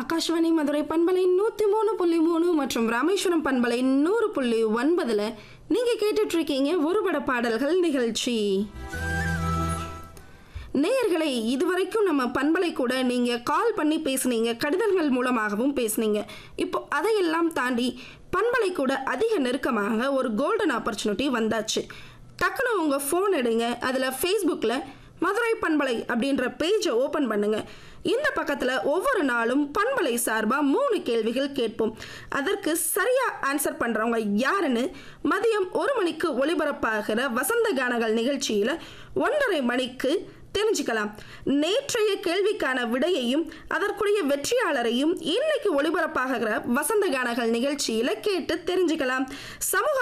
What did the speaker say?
ஆகாஷ்வாணி மதுரை பண்பலை நூற்றி மூணு புள்ளி மூணு மற்றும் ராமேஸ்வரம் பண்பலை நூறு புள்ளி ஒன்பதில் நீங்கள் கேட்டுட்டு இருக்கீங்க ஒருபட பாடல்கள் நிகழ்ச்சி நேயர்களை இதுவரைக்கும் நம்ம பண்பலை கூட நீங்கள் கால் பண்ணி பேசுனீங்க கடிதங்கள் மூலமாகவும் பேசுனீங்க இப்போ அதையெல்லாம் தாண்டி பண்பலை கூட அதிக நெருக்கமாக ஒரு கோல்டன் ஆப்பர்ச்சுனிட்டி வந்தாச்சு டக்குன்னு உங்கள் ஃபோன் எடுங்க அதில் ஃபேஸ்புக்கில் மதுரை பண்பலை அப்படின்ற பேஜை ஓப்பன் பண்ணுங்க இந்த பக்கத்தில் ஒவ்வொரு நாளும் பண்பலை சார்பாக மூணு கேள்விகள் கேட்போம் அதற்கு சரியாக ஆன்சர் பண்ணுறவங்க யாருன்னு மதியம் ஒரு மணிக்கு ஒளிபரப்பாகிற வசந்த கானங்கள் நிகழ்ச்சியில் ஒன்றரை மணிக்கு தெரிஞ்சுக்கலாம் நேற்றைய கேள்விக்கான விடையையும் அதற்குரிய வெற்றியாளரையும் இன்னைக்கு ஒளிபரப்பாகிற வசந்த கானங்கள் நிகழ்ச்சியில் கேட்டு தெரிஞ்சுக்கலாம் சமூக